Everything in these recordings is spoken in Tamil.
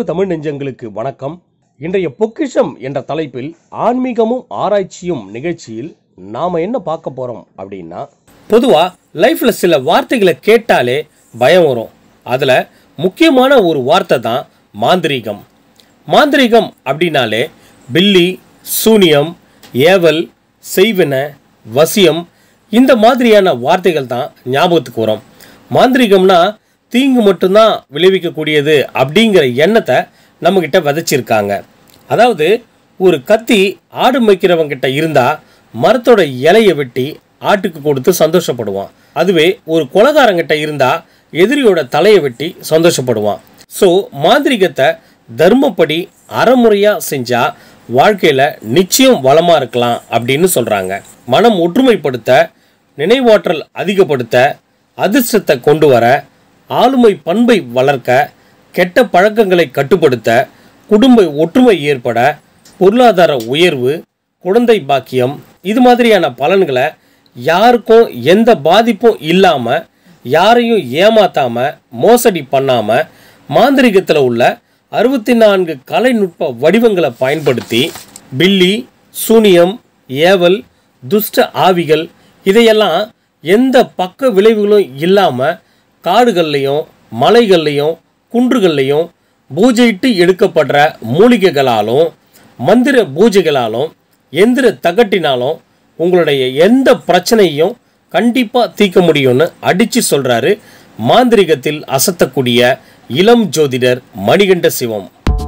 அன்பு தமிழ் நெஞ்சங்களுக்கு வணக்கம் இன்றைய பொக்கிஷம் என்ற தலைப்பில் ஆன்மீகமும் ஆராய்ச்சியும் நிகழ்ச்சியில் நாம என்ன பார்க்க போறோம் அப்படின்னா பொதுவாக லைஃப்பில் சில வார்த்தைகளை கேட்டாலே பயம் வரும் அதில் முக்கியமான ஒரு வார்த்தை தான் மாந்திரீகம் மாந்திரீகம் அப்படின்னாலே பில்லி சூனியம் ஏவல் செய்வின வசியம் இந்த மாதிரியான வார்த்தைகள் தான் ஞாபகத்துக்கு வரும் மாந்திரீகம்னா தீங்கு மட்டும்தான் விளைவிக்கக்கூடியது அப்படிங்கிற எண்ணத்தை நம்மக்கிட்ட விதைச்சிருக்காங்க அதாவது ஒரு கத்தி ஆடு மேய்க்கிறவங்கிட்ட இருந்தால் மரத்தோட இலையை வெட்டி ஆட்டுக்கு கொடுத்து சந்தோஷப்படுவான் அதுவே ஒரு கொலகாரங்கிட்ட இருந்தால் எதிரியோட தலையை வெட்டி சந்தோஷப்படுவான் ஸோ மாந்திரிகத்தை தர்மப்படி அறமுறையாக செஞ்சால் வாழ்க்கையில் நிச்சயம் வளமாக இருக்கலாம் அப்படின்னு சொல்கிறாங்க மனம் ஒற்றுமைப்படுத்த நினைவாற்றல் அதிகப்படுத்த அதிர்ஷ்டத்தை கொண்டு வர ஆளுமை பண்பை வளர்க்க கெட்ட பழக்கங்களை கட்டுப்படுத்த குடும்ப ஒற்றுமை ஏற்பட பொருளாதார உயர்வு குழந்தை பாக்கியம் இது மாதிரியான பலன்களை யாருக்கும் எந்த பாதிப்பும் இல்லாமல் யாரையும் ஏமாத்தாம மோசடி பண்ணாம மாந்திரிகத்தில் உள்ள அறுபத்தி நான்கு கலைநுட்ப வடிவங்களை பயன்படுத்தி பில்லி சூனியம் ஏவல் துஷ்ட ஆவிகள் இதையெல்லாம் எந்த பக்க விளைவுகளும் இல்லாமல் காடுகள்லையும் மலைகள்லையும் குன்றுகள்லையும் பூஜையிட்டு எடுக்கப்படுற மூலிகைகளாலும் மந்திர பூஜைகளாலும் எந்திர தகட்டினாலும் உங்களுடைய எந்த பிரச்சனையும் கண்டிப்பாக தீர்க்க முடியும்னு அடித்து சொல்கிறாரு மாந்திரிகத்தில் அசத்தக்கூடிய இளம் ஜோதிடர் மணிகண்ட சிவம்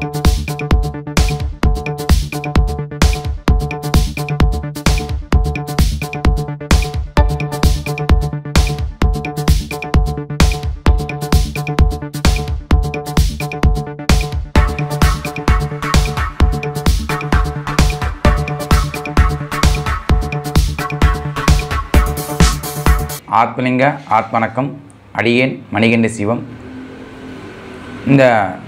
ஆத்மலிங்க ஆத்மணக்கம் அடியேன் மணிகண்ட சிவம் இந்த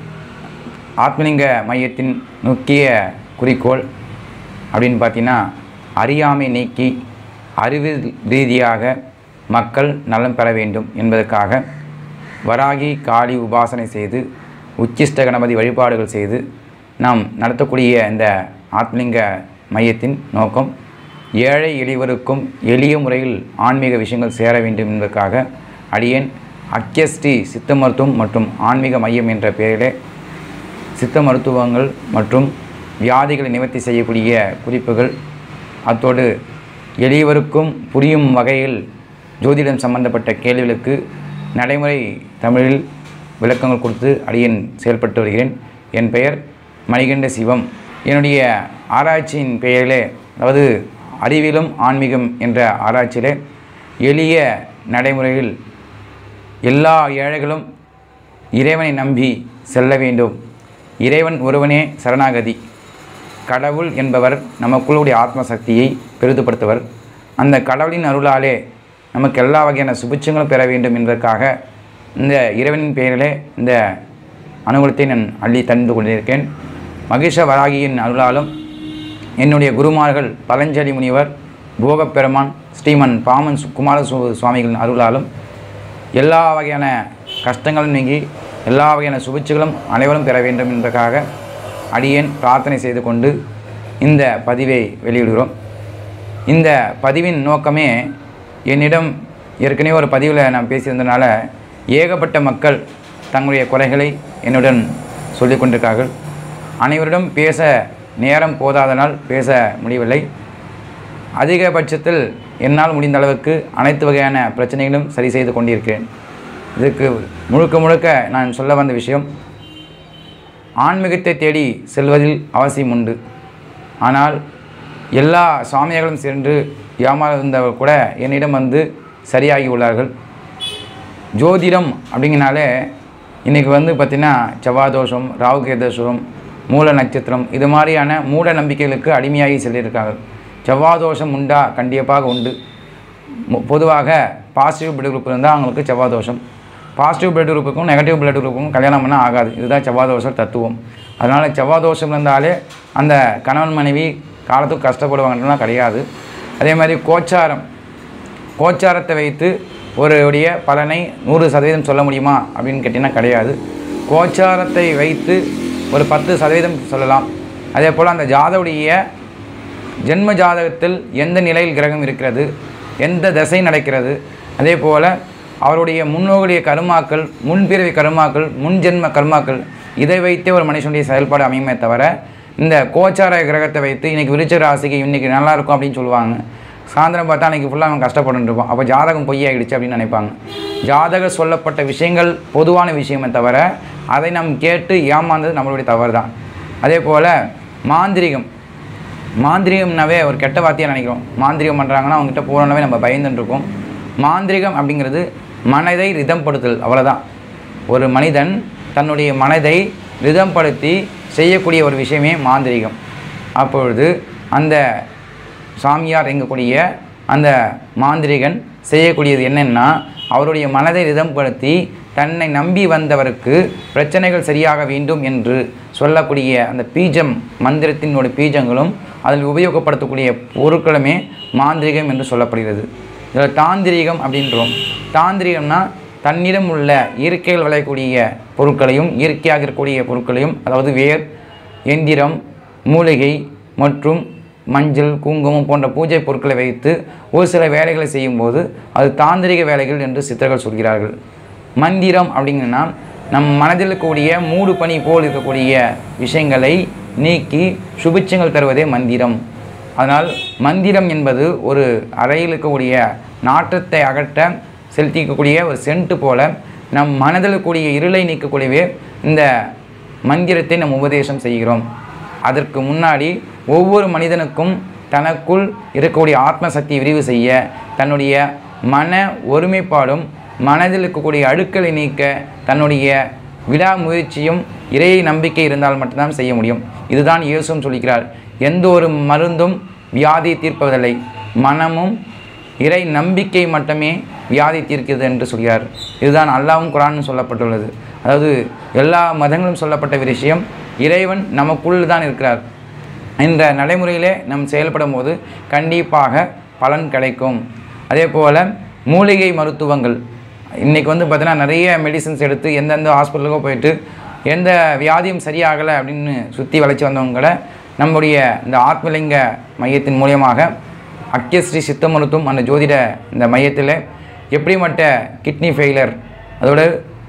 ஆத்மலிங்க மையத்தின் முக்கிய குறிக்கோள் அப்படின்னு பார்த்தீங்கன்னா அறியாமை நீக்கி அறிவு ரீதியாக மக்கள் நலம் பெற வேண்டும் என்பதற்காக வராகி காளி உபாசனை செய்து உச்சிஷ்ட கணபதி வழிபாடுகள் செய்து நாம் நடத்தக்கூடிய இந்த ஆத்மலிங்க மையத்தின் நோக்கம் ஏழை எளியவருக்கும் எளிய முறையில் ஆன்மீக விஷயங்கள் சேர வேண்டும் என்பதற்காக அடியேன் அக்கியஸ்ரீ சித்த மருத்துவம் மற்றும் ஆன்மீக மையம் என்ற பெயரிலே சித்த மருத்துவங்கள் மற்றும் வியாதிகளை நிவர்த்தி செய்யக்கூடிய குறிப்புகள் அத்தோடு எளியவருக்கும் புரியும் வகையில் ஜோதிடம் சம்பந்தப்பட்ட கேள்விகளுக்கு நடைமுறை தமிழில் விளக்கங்கள் கொடுத்து அடியேன் செயல்பட்டு வருகிறேன் என் பெயர் மணிகண்ட சிவம் என்னுடைய ஆராய்ச்சியின் பெயரிலே அதாவது அறிவியலும் ஆன்மீகம் என்ற ஆராய்ச்சியிலே எளிய நடைமுறையில் எல்லா ஏழைகளும் இறைவனை நம்பி செல்ல வேண்டும் இறைவன் ஒருவனே சரணாகதி கடவுள் என்பவர் நமக்குள்ளுடைய ஆத்ம சக்தியை பெரிதுபடுத்துவர் அந்த கடவுளின் அருளாலே நமக்கு எல்லா வகையான சுபிட்சங்களும் பெற வேண்டும் என்பதற்காக இந்த இறைவனின் பெயரிலே இந்த அனுகூலத்தை நான் அள்ளி தந்து கொண்டிருக்கேன் மகிஷ வராகியின் அருளாலும் என்னுடைய குருமார்கள் பதஞ்சலி முனிவர் போகப்பெருமான் ஸ்ரீமன் பாமன் சு- குமார சு- சுவாமிகளின் அருளாலும் எல்லா வகையான கஷ்டங்களும் நீங்கி எல்லா வகையான சுபிட்சுகளும் அனைவரும் பெற வேண்டும் என்பதற்காக அடியேன் பிரார்த்தனை செய்து கொண்டு இந்த பதிவை வெளியிடுகிறோம் இந்த பதிவின் நோக்கமே என்னிடம் ஏற்கனவே ஒரு பதிவில் நான் பேசியிருந்தனால ஏகப்பட்ட மக்கள் தங்களுடைய குறைகளை என்னுடன் சொல்லிக் கொண்டிருக்கார்கள் அனைவரிடம் பேச நேரம் போதாதனால் பேச முடியவில்லை அதிகபட்சத்தில் என்னால் முடிந்த அளவுக்கு அனைத்து வகையான பிரச்சனைகளும் சரி செய்து கொண்டிருக்கிறேன் இதுக்கு முழுக்க முழுக்க நான் சொல்ல வந்த விஷயம் ஆன்மீகத்தை தேடி செல்வதில் அவசியம் உண்டு ஆனால் எல்லா சுவாமிகளும் சென்று ஏமாந்தவர் கூட என்னிடம் வந்து சரியாகி உள்ளார்கள் ஜோதிடம் அப்படிங்கனாலே இன்றைக்கி வந்து பார்த்திங்கன்னா செவ்வாதோஷம் ராகுகேதோஷம் மூல நட்சத்திரம் இது மாதிரியான மூட நம்பிக்கைகளுக்கு அடிமையாகி செல்லியிருக்கார்கள் செவ்வாதோஷம் உண்டா கண்டிப்பாக உண்டு மு- பொதுவாக பாசிட்டிவ் பிளட் குரூப் இருந்தால் அவங்களுக்கு செவ்வாதோஷம் பாசிட்டிவ் பிளட் குரூப்புக்கும் நெகட்டிவ் பிளட் குரூப்புக்கும் கல்யாணம் பண்ணால் ஆகாது இதுதான் செவ்வாதோஷ தத்துவம் அதனால் செவ்வாதோஷம் இருந்தாலே அந்த கணவன் மனைவி காலத்துக்கு கஷ்டப்படுவாங்கன்றலாம் கிடையாது அதே மாதிரி கோச்சாரம் கோச்சாரத்தை வைத்து ஒருடைய பலனை நூறு சதவீதம் சொல்ல முடியுமா அப்படின்னு கேட்டிங்கன்னா கிடையாது கோச்சாரத்தை வைத்து ஒரு பத்து சதவீதம் சொல்லலாம் அதே போல் அந்த ஜாதவுடைய ஜென்ம ஜாதகத்தில் எந்த நிலையில் கிரகம் இருக்கிறது எந்த திசை நடக்கிறது அதே போல் அவருடைய முன்னோருடைய கருமாக்கள் முன்பிறவி கருமாக்கள் முன் ஜென்ம கருமாக்கள் இதை வைத்தே ஒரு மனுஷனுடைய செயல்பாடு அமையுமே தவிர இந்த கோச்சார கிரகத்தை வைத்து இன்றைக்கி விருச்ச ராசிக்கு இன்றைக்கி நல்லா இருக்கும் அப்படின்னு சொல்லுவாங்க சாயந்தரம் பார்த்தா அன்றைக்கி ஃபுல்லாக அவன் கஷ்டப்பட்டு இருப்பான் அப்போ ஜாதகம் பொய்யாயிடுச்சு அப்படின்னு நினைப்பாங்க ஜாதக சொல்லப்பட்ட விஷயங்கள் பொதுவான விஷயமே தவிர அதை நாம் கேட்டு ஏமாந்தது நம்மளுடைய தவறு தான் அதே போல் மாந்திரிகம் மாந்திரிகம்னாவே ஒரு கெட்ட வார்த்தையாக நினைக்கிறோம் மாந்திரிகம் பண்ணுறாங்கன்னா அவங்ககிட்ட போகிறோன்னவே நம்ம பயந்துட்டு இருக்கோம் மாந்திரிகம் அப்படிங்கிறது மனதை ரிதம்படுத்தல் அவ்வளோதான் ஒரு மனிதன் தன்னுடைய மனதை ரிதம்படுத்தி செய்யக்கூடிய ஒரு விஷயமே மாந்திரிகம் அப்பொழுது அந்த சாமியார் எங்கக்கூடிய அந்த மாந்திரிகன் செய்யக்கூடியது என்னென்னா அவருடைய மனதை ரிதம்படுத்தி தன்னை நம்பி வந்தவருக்கு பிரச்சனைகள் சரியாக வேண்டும் என்று சொல்லக்கூடிய அந்த பீஜம் மந்திரத்தினுடைய பீஜங்களும் அதில் உபயோகப்படுத்தக்கூடிய பொருட்களுமே மாந்திரிகம் என்று சொல்லப்படுகிறது இதில் தாந்திரிகம் அப்படின்றோம் தாந்திரிகம்னா தன்னிடம் உள்ள இயற்கையில் விளையக்கூடிய பொருட்களையும் இயற்கையாக இருக்கக்கூடிய பொருட்களையும் அதாவது வேர் எந்திரம் மூலிகை மற்றும் மஞ்சள் குங்குமம் போன்ற பூஜை பொருட்களை வைத்து ஒரு சில வேலைகளை செய்யும்போது அது தாந்திரிக வேலைகள் என்று சித்தர்கள் சொல்கிறார்கள் மந்திரம் அப்படிங்கன்னா நம் மனதில் இருக்கக்கூடிய மூடு பனி போல் இருக்கக்கூடிய விஷயங்களை நீக்கி சுபிட்சங்கள் தருவதே மந்திரம் அதனால் மந்திரம் என்பது ஒரு அறையில் இருக்கக்கூடிய நாற்றத்தை அகற்ற செலுத்திக்கக்கூடிய ஒரு சென்ட்டு போல நம் மனதில் இருக்கக்கூடிய இருளை நீக்கக்கூடியவே இந்த மந்திரத்தை நம் உபதேசம் செய்கிறோம் அதற்கு முன்னாடி ஒவ்வொரு மனிதனுக்கும் தனக்குள் இருக்கக்கூடிய ஆத்ம சக்தியை விரிவு செய்ய தன்னுடைய மன ஒருமைப்பாடும் மனதில் இருக்கக்கூடிய அழுக்களை நீக்க தன்னுடைய விடாமுயற்சியும் இறையை நம்பிக்கை இருந்தால் மட்டும்தான் செய்ய முடியும் இதுதான் இயேசுவும் சொல்லிக்கிறார் எந்த ஒரு மருந்தும் வியாதியை தீர்ப்பதில்லை மனமும் இறை நம்பிக்கை மட்டுமே வியாதி தீர்க்கிறது என்று சொல்கிறார் இதுதான் அல்லாவும் குரானும் சொல்லப்பட்டுள்ளது அதாவது எல்லா மதங்களும் சொல்லப்பட்ட விஷயம் இறைவன் நமக்குள் தான் இருக்கிறார் இந்த நடைமுறையிலே நம் செயல்படும் போது கண்டிப்பாக பலன் கிடைக்கும் அதே போல் மூலிகை மருத்துவங்கள் இன்றைக்கி வந்து பார்த்தீங்கன்னா நிறைய மெடிசின்ஸ் எடுத்து எந்தெந்த ஹாஸ்பிட்டலுக்கோ போயிட்டு எந்த வியாதியும் சரியாகலை அப்படின்னு சுற்றி வளைச்சி வந்தவங்க கூட நம்முடைய இந்த ஆத்மலிங்க மையத்தின் மூலியமாக அக்கியஸ்ரீ சித்த மருத்துவம் அந்த ஜோதிட இந்த மையத்தில் எப்படிப்பட்ட கிட்னி ஃபெயிலர் அதோட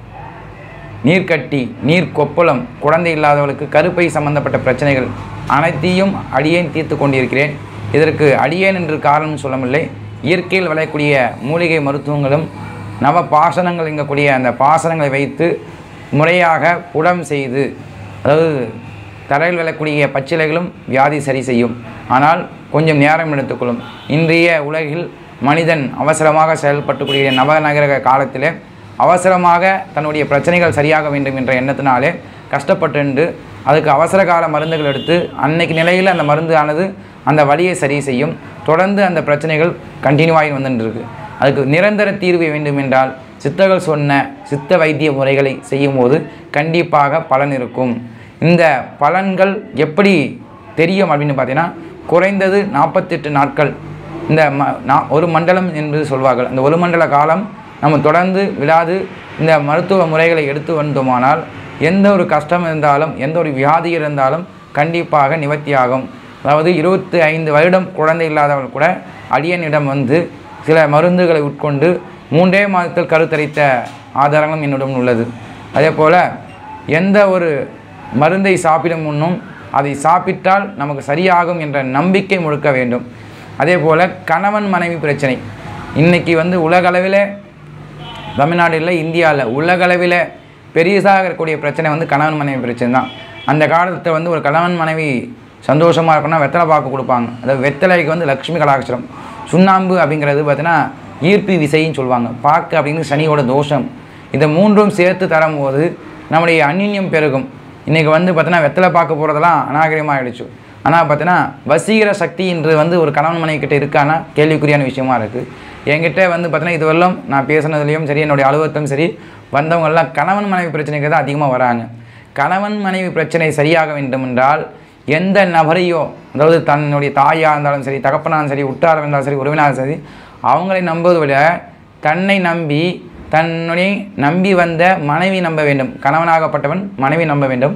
நீர்க்கட்டி நீர் கொப்பளம் குழந்தை இல்லாதவர்களுக்கு கருப்பை சம்பந்தப்பட்ட பிரச்சனைகள் அனைத்தையும் அடியேன் தீர்த்து கொண்டிருக்கிறேன் இதற்கு அடியேன் என்று காரணம் சொல்லவில்லை இயற்கையில் விளையக்கூடிய மூலிகை மருத்துவங்களும் நவ பாசனங்கள் இங்கக்கூடிய அந்த பாசனங்களை வைத்து முறையாக புடம் செய்து அதாவது தரையில் விழக்கூடிய பச்சிலைகளும் வியாதி சரி செய்யும் ஆனால் கொஞ்சம் நேரம் எடுத்துக்கொள்ளும் இன்றைய உலகில் மனிதன் அவசரமாக செயல்பட்டுக்கூடிய நவநகர காலத்திலே அவசரமாக தன்னுடைய பிரச்சனைகள் சரியாக வேண்டும் என்ற எண்ணத்தினாலே கஷ்டப்பட்டு அதுக்கு அவசர கால மருந்துகள் எடுத்து அன்னைக்கு நிலையில் அந்த மருந்து ஆனது அந்த வலியை சரி செய்யும் தொடர்ந்து அந்த பிரச்சனைகள் கண்டினியூவாகி வந்துருக்கு அதுக்கு நிரந்தர தீர்வு வேண்டும் என்றால் சித்தர்கள் சொன்ன சித்த வைத்திய முறைகளை செய்யும்போது கண்டிப்பாக பலன் இருக்கும் இந்த பலன்கள் எப்படி தெரியும் அப்படின்னு பார்த்தீங்கன்னா குறைந்தது நாற்பத்தெட்டு நாட்கள் இந்த ம நா- ஒரு மண்டலம் என்பது சொல்வார்கள் அந்த ஒரு மண்டல காலம் நம்ம தொடர்ந்து விடாது இந்த மருத்துவ முறைகளை எடுத்து வந்தோமானால் எந்த ஒரு கஷ்டம் இருந்தாலும் எந்த ஒரு வியாதி இருந்தாலும் கண்டிப்பாக நிவர்த்தியாகும் அதாவது இருபத்தி ஐந்து வருடம் குழந்தை இல்லாதவர்கள் கூட அடியனிடம் வந்து சில மருந்துகளை உட்கொண்டு மூன்றே மாதத்தில் கருத்தரித்த ஆதாரங்களும் என்னிடம் உள்ளது அதே போல் எந்த ஒரு மருந்தை சாப்பிடும் முன்னும் அதை சாப்பிட்டால் நமக்கு சரியாகும் என்ற நம்பிக்கை முழுக்க வேண்டும் அதே போல் கணவன் மனைவி பிரச்சனை இன்னைக்கு வந்து உலகளவில் தமிழ்நாடு இல்லை இந்தியாவில் உலகளவில் பெரியசாக இருக்கக்கூடிய பிரச்சனை வந்து கணவன் மனைவி பிரச்சனை தான் அந்த காலத்தில் வந்து ஒரு கணவன் மனைவி சந்தோஷமாக இருக்கணும்னா வெத்தலை பாக்கு கொடுப்பாங்க அதாவது வெத்தலைக்கு வந்து லக்ஷ்மி கலாட்சரம் சுண்ணாம்பு அப்படிங்கிறது பார்த்தீங்கன்னா ஈர்ப்பு விசைன்னு சொல்லுவாங்க பாக்கு அப்படிங்கிறது சனியோட தோஷம் இதை மூன்றும் சேர்த்து தரும்போது நம்முடைய அந்யுன்யம் பெருகும் இன்றைக்கி வந்து பார்த்தீங்கன்னா வெத்தலை பார்க்க போகிறதெல்லாம் அநாகரிகமாகிடுச்சு ஆனால் பார்த்தீங்கன்னா வசீகர சக்தின்றது வந்து ஒரு கணவன் மனைவி கிட்ட இருக்கானா கேள்விக்குறியான விஷயமா இருக்குது என்கிட்ட வந்து பார்த்தீங்கன்னா இதுவரையிலும் நான் பேசுனதுலேயும் சரி என்னுடைய அலுவலகத்திலும் சரி வந்தவங்கெல்லாம் கணவன் மனைவி பிரச்சனைக்கு தான் அதிகமாக வராங்க கணவன் மனைவி பிரச்சனை சரியாக வேண்டும் என்றால் எந்த நபரையோ அதாவது தன்னுடைய தாயாக இருந்தாலும் சரி தகப்பனாலும் சரி உற்றாரம் இருந்தாலும் சரி உறவினாலும் சரி அவங்களை நம்புவதை விட தன்னை நம்பி தன்னுடைய நம்பி வந்த மனைவி நம்ப வேண்டும் கணவனாகப்பட்டவன் மனைவி நம்ப வேண்டும்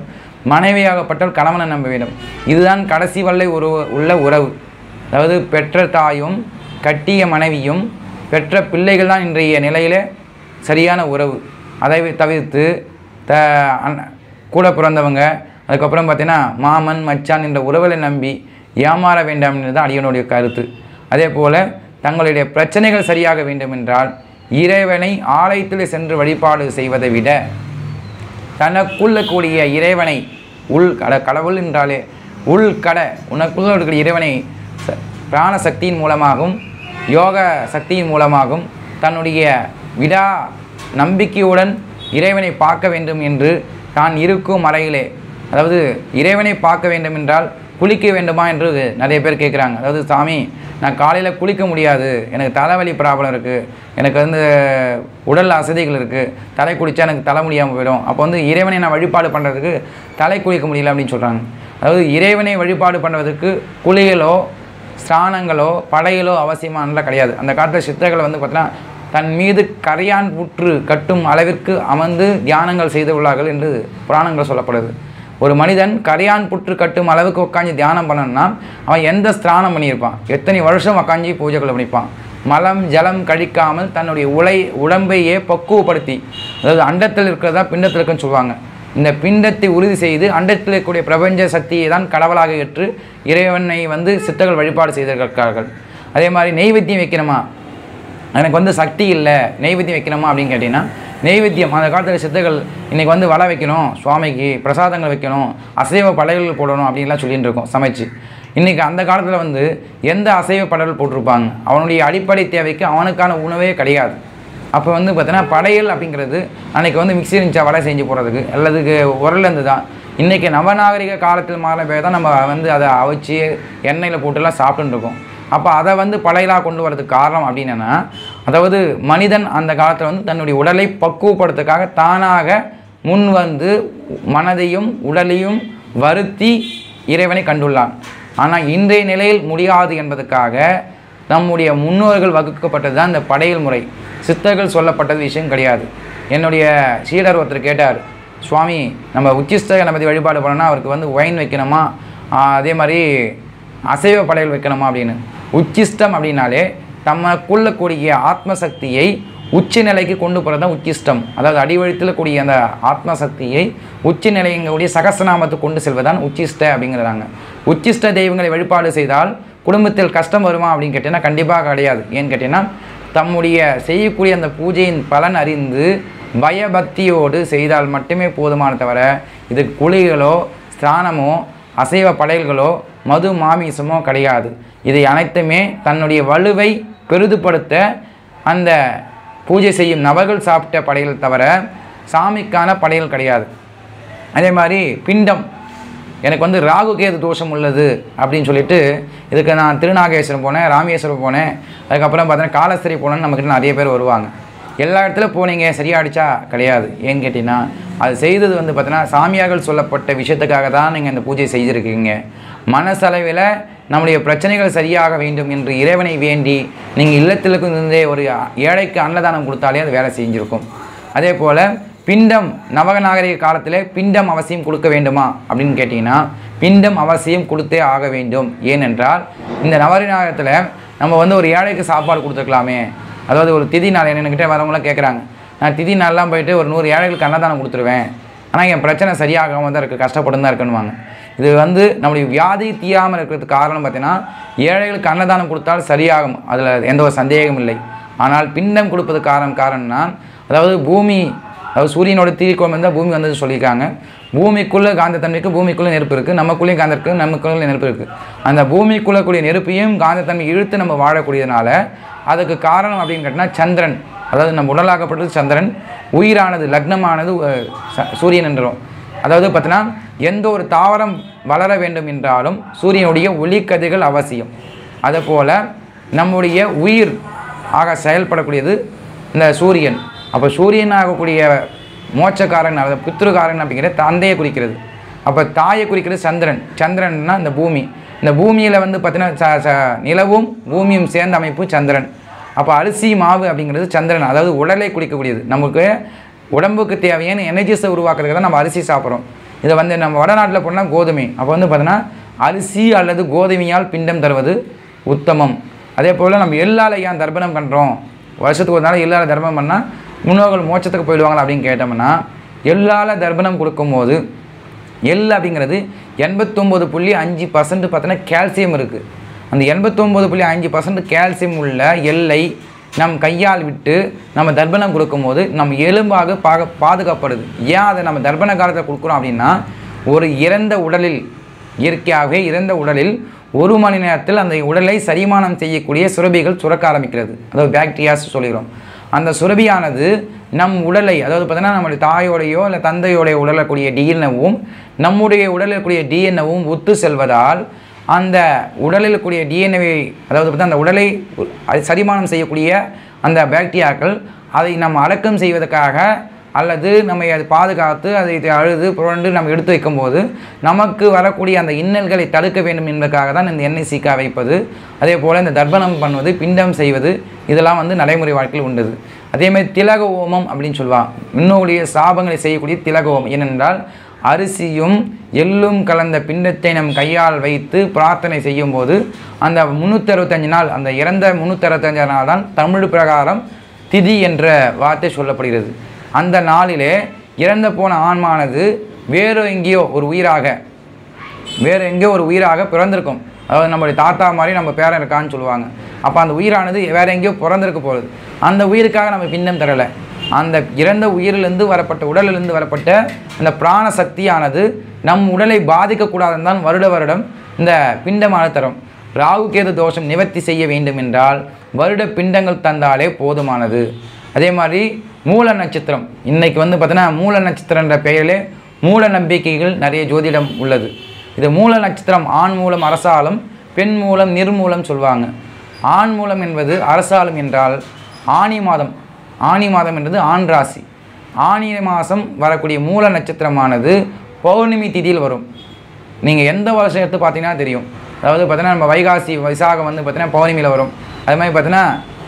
மனைவியாகப்பட்டால் கணவனை நம்ப வேண்டும் இதுதான் கடைசி வல்லை ஒரு உள்ள உறவு அதாவது பெற்ற தாயும் கட்டிய மனைவியும் பெற்ற பிள்ளைகள் தான் இன்றைய நிலையிலே சரியான உறவு அதை தவிர்த்து த அண்ண- கூட பிறந்தவங்க அதுக்கப்புறம் பார்த்தீங்கன்னா மாமன் மச்சான் என்ற உறவுகளை நம்பி ஏமாற வேண்டாம் என்பது தான் அடியனுடைய கருத்து அதே போல் தங்களுடைய பிரச்சனைகள் சரியாக வேண்டும் என்றால் இறைவனை ஆலயத்தில் சென்று வழிபாடு செய்வதை விட தனக்குள்ள கூடிய இறைவனை உள் கட கடவுள் என்றாலே உள் கட உனக்குள்ள இருக்கிற இறைவனை ச- பிராண சக்தியின் மூலமாகவும் யோக சக்தியின் மூலமாகவும் தன்னுடைய விடா நம்பிக்கையுடன் இறைவனை பார்க்க வேண்டும் என்று தான் இருக்கும் அறையிலே அதாவது இறைவனை பார்க்க வேண்டும் என்றால் குளிக்க வேண்டுமா என்று நிறைய பேர் கேட்குறாங்க அதாவது சாமி நான் காலையில் குளிக்க முடியாது எனக்கு தலைவலி ப்ராப்ளம் இருக்குது எனக்கு வந்து உடல் அசதிகள் இருக்குது தலை குளித்தா எனக்கு தலை முடியாமல் போயிடும் அப்போ வந்து இறைவனை நான் வழிபாடு பண்ணுறதுக்கு தலை குளிக்க முடியல அப்படின்னு சொல்கிறாங்க அதாவது இறைவனை வழிபாடு பண்ணுறதுக்கு குளியலோ ஸ்நானங்களோ படையலோ அவசியமானலாம் கிடையாது அந்த காலத்தில் சித்தர்கள் வந்து பார்த்தீங்கன்னா தன் மீது கரையான் புற்று கட்டும் அளவிற்கு அமர்ந்து தியானங்கள் செய்துள்ளார்கள் என்று புராணங்கள் சொல்லப்படுது ஒரு மனிதன் கரையான் புற்று கட்டும் அளவுக்கு உட்காந்து தியானம் பண்ணணும்னா அவன் எந்த ஸ்நானம் பண்ணியிருப்பான் எத்தனை வருஷம் உட்காந்து பூஜைகள் பண்ணிப்பான் மலம் ஜலம் கழிக்காமல் தன்னுடைய உலை உடம்பையே பக்குவப்படுத்தி அதாவது அண்டத்தில் இருக்கிறதா பிண்டத்தில் இருக்குன்னு சொல்லுவாங்க இந்த பிண்டத்தை உறுதி செய்து அண்டத்தில் இருக்கக்கூடிய பிரபஞ்ச சக்தியை தான் கடவுளாக ஏற்று இறைவனை வந்து சித்தர்கள் வழிபாடு செய்திருக்கிறார்கள் அதே மாதிரி நெய்வேத்தியம் வைக்கணுமா எனக்கு வந்து சக்தி இல்லை நெய்வேத்தியம் வைக்கணுமா அப்படின்னு கேட்டிங்கன்னா நெய்வேத்தியம் அந்த காலத்தில் சித்தர்கள் இன்றைக்கி வந்து வடை வைக்கணும் சுவாமிக்கு பிரசாதங்கள் வைக்கணும் அசைவ படையல்கள் போடணும் அப்படின்லாம் சொல்லிட்டு இருக்கோம் சமைச்சு இன்றைக்கி அந்த காலத்தில் வந்து எந்த அசைவ படையல் போட்டிருப்பாங்க அவனுடைய அடிப்படை தேவைக்கு அவனுக்கான உணவே கிடையாது அப்போ வந்து பார்த்தீங்கன்னா படையல் அப்படிங்கிறது அன்றைக்கி வந்து மிக்ஸி இருந்துச்சா வடை செஞ்சு போடுறதுக்கு அல்லதுக்கு உரலேருந்து தான் இன்றைக்கி நவநாகரிக காலத்தில் மாற பேர் தான் நம்ம வந்து அதை அவிச்சு எண்ணெயில் போட்டுலாம் சாப்பிட்டுட்டு இருக்கோம் அப்போ அதை வந்து படையலாக கொண்டு வரதுக்கு காரணம் அப்படின்னா அதாவது மனிதன் அந்த காலத்தில் வந்து தன்னுடைய உடலை பக்குவப்படுத்துறதுக்காக தானாக முன் வந்து மனதையும் உடலையும் வருத்தி இறைவனை கண்டுள்ளான் ஆனால் இன்றைய நிலையில் முடியாது என்பதற்காக நம்முடைய முன்னோர்கள் வகுக்கப்பட்டது தான் இந்த படையல் முறை சித்தர்கள் சொல்லப்பட்டது விஷயம் கிடையாது என்னுடைய சீடர் ஒருத்தர் கேட்டார் சுவாமி நம்ம உச்சிஷ்ட கணபதி வழிபாடு பண்ணோன்னா அவருக்கு வந்து ஒயின் வைக்கணுமா ஆஹ் அதே மாதிரி அசைவ படையல் வைக்கணுமா அப்படின்னு உச்சிஷ்டம் அப்படின்னாலே தமக்குள்ள கூடிய ஆத்மசக்தியை உச்ச நிலைக்கு கொண்டு போகிறது தான் உச்சிஷ்டம் அதாவது அடிவழித்தில் கூடிய அந்த ஆத்மசக்தியை உச்ச நிலையங்களுடைய சகசநாமத்துக்கு கொண்டு செல்வதுதான் உச்சிஷ்ட அப்படிங்கிறாங்க உச்சிஷ்ட தெய்வங்களை வழிபாடு செய்தால் குடும்பத்தில் கஷ்டம் வருமா அப்படின்னு கேட்டீங்கன்னா கண்டிப்பாக கிடையாது ஏன்னு கேட்டீங்கன்னா தம்முடைய செய்யக்கூடிய அந்த பூஜையின் பலன் அறிந்து பயபக்தியோடு செய்தால் மட்டுமே போதுமான தவிர இது குளிகளோ ஸ்நானமோ அசைவ படையல்களோ மது மாமிசமோ கிடையாது இதை அனைத்துமே தன்னுடைய வலுவை பெரிதுபடுத்த அந்த பூஜை செய்யும் நபர்கள் சாப்பிட்ட படையல் தவிர சாமிக்கான படையல் கிடையாது அதே மாதிரி பிண்டம் எனக்கு வந்து ராகு கேது தோஷம் உள்ளது அப்படின்னு சொல்லிட்டு இதுக்கு நான் திருநாகேஸ்வரம் போனேன் ராமேஸ்வரம் போனேன் அதுக்கப்புறம் பார்த்தீங்கன்னா காலஸ்திரி போனேன்னு நம்மக்கிட்ட நிறைய பேர் வருவாங்க எல்லா இடத்துல போனீங்க சரியாயிடுச்சா கிடையாது ஏன்னு கேட்டிங்கன்னா அது செய்தது வந்து பார்த்தீங்கன்னா சாமியார்கள் சொல்லப்பட்ட விஷயத்துக்காக தான் நீங்கள் இந்த பூஜை செய்திருக்கீங்க மனசளவில் நம்முடைய பிரச்சனைகள் சரியாக வேண்டும் என்று இறைவனை வேண்டி நீங்கள் இல்லத்திற்கு இருந்தே ஒரு ஏழைக்கு அன்னதானம் கொடுத்தாலே அது வேலை செஞ்சுருக்கும் அதே போல் பிண்டம் நவநாகரிக காலத்தில் பிண்டம் அவசியம் கொடுக்க வேண்டுமா அப்படின்னு கேட்டிங்கன்னா பிண்டம் அவசியம் கொடுத்தே ஆக வேண்டும் ஏனென்றால் இந்த நவநாகரத்தில் நம்ம வந்து ஒரு ஏழைக்கு சாப்பாடு கொடுத்துருக்கலாமே அதாவது ஒரு திதி நாள் என்கிட்ட வரவங்களாம் கேட்குறாங்க நான் திதி நாள்லாம் போயிட்டு ஒரு நூறு ஏழைகளுக்கு அன்னதானம் கொடுத்துருவேன் ஆனால் என் பிரச்சனை சரியாகாமல் தான் இருக்குது கஷ்டப்பட்டு தான் இருக்குன்னுவாங்க இது வந்து நம்முடைய வியாதி தீயாமல் இருக்கிறதுக்கு காரணம் பார்த்தீங்கன்னா ஏழைகளுக்கு அன்னதானம் கொடுத்தால் சரியாகும் அதில் எந்த ஒரு சந்தேகமும் இல்லை ஆனால் பிண்டம் கொடுப்பது காரணம் காரணம்னா அதாவது பூமி அதாவது சூரியனோட தீர்க்கோம் இருந்தால் பூமி வந்தது சொல்லியிருக்காங்க பூமிக்குள்ளே காந்தத்தன்மைக்கு பூமிக்குள்ளே நெருப்பு இருக்குது நமக்குள்ளேயும் காந்தம் இருக்குது நமக்குள்ளே நெருப்பு இருக்குது அந்த பூமிக்குள்ளே கூடிய நெருப்பையும் காந்தத்தன்மை இழுத்து நம்ம வாழக்கூடியதுனால அதுக்கு காரணம் அப்படின்னு கேட்டிங்கன்னா சந்திரன் அதாவது நம்ம உடலாகப்பட்டது சந்திரன் உயிரானது லக்னமானது அஹ், ச- சூரியன் என்றும் அதாவது பார்த்தீங்கன்னா எந்த ஒரு தாவரம் வளர வேண்டும் என்றாலும் சூரியனுடைய ஒளிக்கதிர்கள் அவசியம் அதுபோல் நம்முடைய உயிர் ஆக செயல்படக்கூடியது இந்த சூரியன் அப்போ சூரியன் ஆகக்கூடிய மோட்சக்காரன் அதாவது புத்திரகாரன் அப்படிங்கிறது தந்தையை குறிக்கிறது அப்போ தாயை குறிக்கிறது சந்திரன் சந்திரன்னா இந்த பூமி இந்த பூமியில் வந்து பார்த்தீங்கன்னா ச ச நிலவும் பூமியும் சேர்ந்த அமைப்பு சந்திரன் அப்போ அரிசி மாவு அப்படிங்கிறது சந்திரன் அதாவது உடலை குடிக்கக்கூடியது நமக்கு உடம்புக்கு தேவையான எனர்ஜிஸை உருவாக்குறதுக்கு தான் நம்ம அரிசி சாப்பிட்றோம் இதை வந்து நம்ம வடநாட்டில் போனால் கோதுமை அப்போ வந்து பார்த்தோன்னா அரிசி அல்லது கோதுமையால் பிண்டம் தருவது உத்தமம் அதே போல் நம்ம எள்ளால் ஏன் தர்ப்பணம் பண்ணுறோம் வருஷத்துக்கு ஒரு நாள் எள்ளால் தர்ப்பணம் பண்ணால் முன்னோர்கள் மோட்சத்துக்கு போயிடுவாங்களா அப்படின்னு கேட்டோம்னா எள்ளால் தர்ப்பணம் கொடுக்கும்போது எள் அப்படிங்கிறது எண்பத்தொம்போது புள்ளி அஞ்சு பர்சன்ட் பார்த்தோன்னா கால்சியம் இருக்குது அந்த எண்பத்தொம்போது புள்ளி அஞ்சு பர்சன்ட் கால்சியம் உள்ள எல்லை நம் கையால் விட்டு நம்ம தர்ப்பணம் கொடுக்கும்போது நம்ம எலும்பாக பாக பாதுகாப்படுது ஏன் அதை நம்ம தர்ப்பண காலத்தில் கொடுக்குறோம் அப்படின்னா ஒரு இறந்த உடலில் இயற்கையாகவே இறந்த உடலில் ஒரு மணி நேரத்தில் அந்த உடலை சரிமானம் செய்யக்கூடிய சுரபிகள் சுரக்க ஆரம்பிக்கிறது அதாவது பாக்டீரியாஸ் சொல்லிடுறோம் அந்த சுரபியானது நம் உடலை அதாவது பார்த்தீங்கன்னா நம்முடைய தாயோடையோ இல்லை தந்தையோடைய உடலில் இருக்கக்கூடிய டிஎன்ஏவும் நம்முடைய உடலில் இருக்கக்கூடிய டிஎன்ஏவும் ஒத்து செல்வதால் அந்த உடலில் இருக்கக்கூடிய டிஎன்ஏவை அதாவது பார்த்தா அந்த உடலை அது சரிமானம் செய்யக்கூடிய அந்த பாக்டீரியாக்கள் அதை நம்ம அடக்கம் செய்வதற்காக அல்லது நம்மை அது பாதுகாத்து அதை இது அழுது புரண்டு நம்ம எடுத்து வைக்கும்போது நமக்கு வரக்கூடிய அந்த இன்னல்களை தடுக்க வேண்டும் என்பதற்காக தான் இந்த எண்ணெய் சீக்கா வைப்பது அதே போல் இந்த தர்ப்பணம் பண்ணுவது பிண்டம் செய்வது இதெல்லாம் வந்து நடைமுறை வாழ்க்கையில் உண்டது அதேமாதிரி திலக ஓமம் அப்படின்னு சொல்லுவாங்க இன்னுடைய சாபங்களை செய்யக்கூடிய திலக ஓமம் ஏனென்றால் அரிசியும் எள்ளும் கலந்த பிண்டத்தை நம் கையால் வைத்து பிரார்த்தனை செய்யும்போது அந்த முந்நூற்றி அறுபத்தஞ்சு நாள் அந்த இறந்த முந்நூற்றி அறுபத்தஞ்சு நாள் தான் தமிழ் பிரகாரம் திதி என்ற வார்த்தை சொல்லப்படுகிறது அந்த நாளிலே இறந்து போன ஆன்மானது வேறு எங்கேயோ ஒரு உயிராக வேறு எங்கேயோ ஒரு உயிராக பிறந்திருக்கும் அதாவது நம்மளுடைய தாத்தா மாதிரி நம்ம பேரன் இருக்கான்னு சொல்லுவாங்க அப்போ அந்த உயிரானது வேற எங்கேயோ பிறந்திருக்க போகுது அந்த உயிருக்காக நம்ம பின்னம் தரலை அந்த இறந்த உயிரிலிருந்து வரப்பட்ட உடலிலிருந்து வரப்பட்ட அந்த பிராண சக்தியானது நம் உடலை பாதிக்கக்கூடாதுன்னு தான் வருட வருடம் இந்த பிண்டமான தரும் ராகு கேது தோஷம் நிவர்த்தி செய்ய வேண்டும் என்றால் வருட பிண்டங்கள் தந்தாலே போதுமானது அதே மாதிரி மூல நட்சத்திரம் இன்னைக்கு வந்து பார்த்தீங்கன்னா மூல நட்சத்திரன்ற பெயரிலே மூல நம்பிக்கைகள் நிறைய ஜோதிடம் உள்ளது இது மூல நட்சத்திரம் ஆண் மூலம் அரசாலும் பெண் மூலம் நிர்மூலம் சொல்லுவாங்க ஆண் மூலம் என்பது அரசாலும் என்றால் ஆனி மாதம் ஆனி மாதம் என்பது ஆண் ராசி ஆனி மாதம் வரக்கூடிய மூல நட்சத்திரமானது பௌர்ணமி திதியில் வரும் நீங்கள் எந்த வருஷம் எடுத்து பார்த்தீங்கன்னா தெரியும் அதாவது பார்த்தீங்கன்னா நம்ம வைகாசி விசாகம் வந்து பார்த்தீங்கன்னா பௌர்ணமியில் வரும் அது மாதிரி பார்த்தீங்கன்னா